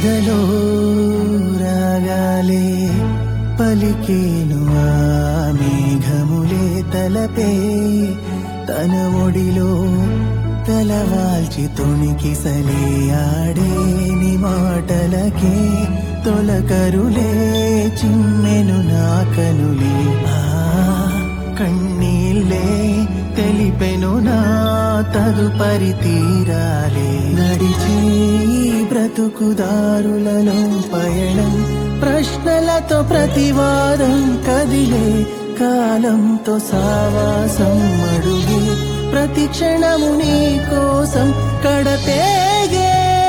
ఎదలో రాగాలే పలికేను ఆ మేఘములే తలపే తన ఒడిలో తలవాల్చి తొణికిసలే ఆడేని మాటలకే తొలకరులే చిమ్మెను నా కనులే ఆ కన్నీళ్ళే తెలిపెను నా తదుపరి తీరాలే నడిచే ఈ బ్రతుకుదారులలో పయనం ప్రశ్నలతో ప్రతివాదం కదిలే కాలంతో సావాసం అడుగే ప్రతి క్షణము నీ కోసం కడతేగే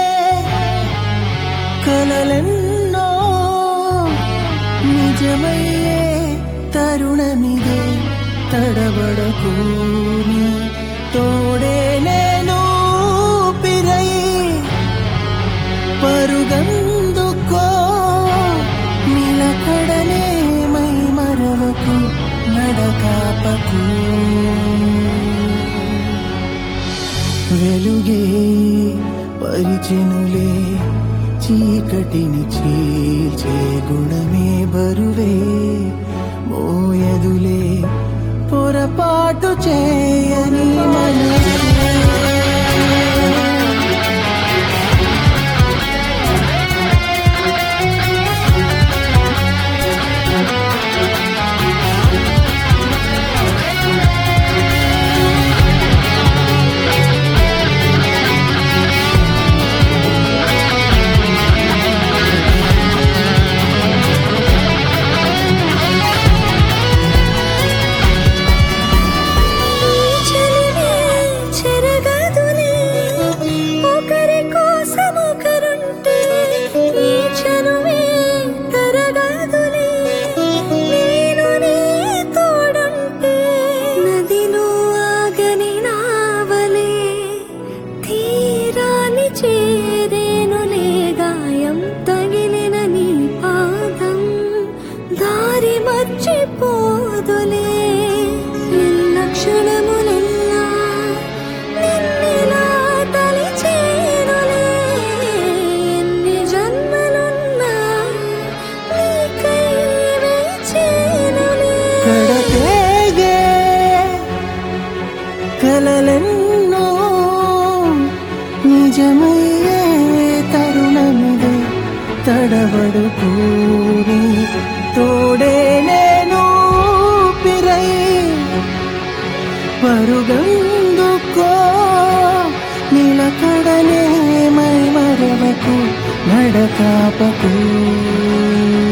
కలలెన్నో నిజమయ్యే తరుణమిదే తడబడకు నీ తోడే నేను పిరై పరుగందుకో నిలకడనే మై మరవకు నడకాపకు వెలుగే పరిచెనులే చీకటిని చీల్చే గుణమే బరువే మోయదులే పొరపాటు చేయని మనసే చలివే చెరగదులే ఒకరి కోసం ఒకరుంటే ఈ చనువే తరగదులే నేను నీ తోడుంటే నదిలో ఆగని నావలే తీరాన్ని చేరేనులే గాయం తగిలిన నీ పాదం దారి మర్చిపోదులే నిన్న క్షణములెల్లా నిన్నిలా తలిచేనులే ఎన్ని జన్మలున్నా నీకై వేచేనులే కడతేగే కలలెన్నో నిజమయ్యే తరుణమిదే తడబడుతూనే తోడే నేను పిరై పరుగందుకో నిలకడనే మై మరవకు నడకాపకు